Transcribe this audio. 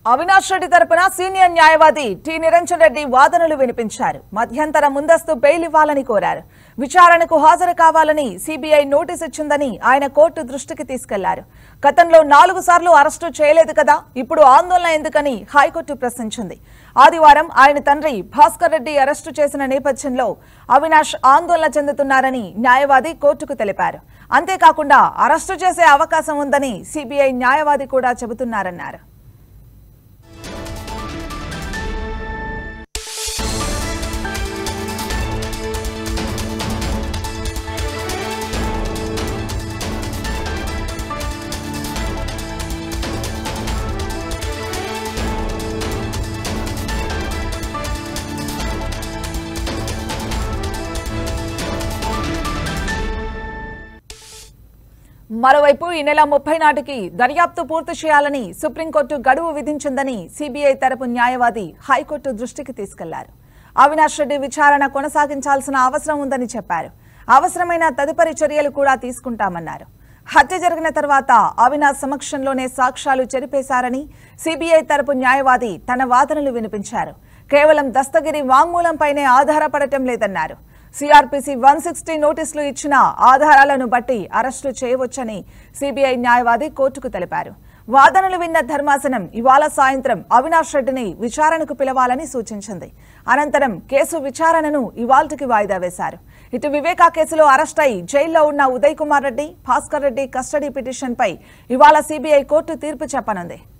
అవినాష్ రెడ్డి తరపున సీనియర్ న్యాయవాది టి నిరంజన్ రెడ్డి వాదనలు వినిపించారు మధ్యంతర ముందస్తు బెయిల్ ఇవ్వాలని కోరారు విచారణకు హాజరు కావాలని సిబిఐ నోటీస్ ఇచ్చిందని ఆయన కోర్టు దృష్టికి తీసుకెళ్లారు గతంలో నాలుగు సార్లు అరెస్టు చేయలేదు కదా ఇప్పుడు ఆందోళన ఎందుకని హైకోర్టు ప్రశ్నించింది ఆదివారం ఆయన తండ్రి భాస్కర్ రెడ్డి అరెస్టు చేసిన నేపథ్యంలో అవినాష్ ఆందోళన చెందుతున్నారని న్యాయవాది కోర్టుకు తెలిపారు అంతేకాకుండా అరెస్టు చేసే అవకాశం ఉందని సిబిఐ న్యాయవాది కూడా చెబుతున్నారన్నారు మరోవైపు ఈ నెల ముప్పై నాటికి దర్యాప్తు పూర్తి చేయాలని సుప్రీంకోర్టు గడువు విధించిందని సిబిఐ తరపు న్యాయవాది హైకోర్టు దృష్టికి తీసుకెళ్లారు అవినాష్ రెడ్డి విచారణ కొనసాగించాల్సిన అవసరం ఉందని చెప్పారు అవసరమైన తదుపరి చర్యలు కూడా తీసుకుంటామన్నారు హత్య జరిగిన తర్వాత అవినాష్ సమక్షంలోనే సాక్ష్యాలు చెరిపేశారని సిబిఐ తరపు న్యాయవాది తన వాదనలు వినిపించారు కేవలం దస్తగిరి వాంగ్మూలంపైనే ఆధారపడటం లేదన్నారు సిఆర్పిసి వన్ సిక్స్టీ నోటీసులు ఇచ్చిన ఆధారాలను బట్టి అరెస్టు చేయవచ్చని సిబిఐ న్యాయవాది కోర్టుకు తెలిపారు వాదనలు విన్న ధర్మాసనం ఇవాళ సాయంత్రం అవినాష్ రెడ్డిని విచారణకు పిలవాలని సూచించింది అనంతరం కేసు విచారణను ఇవాల్టికి వాయిదా వేశారు ఇటు వివేకా కేసులో అరెస్ట్ అయి జైల్లో ఉన్న ఉదయ్ కుమార్ రెడ్డి భాస్కర్ రెడ్డి కస్టడీ పిటిషన్పై ఇవాళ సిబిఐ కోర్టు తీర్పు చెప్పనుంది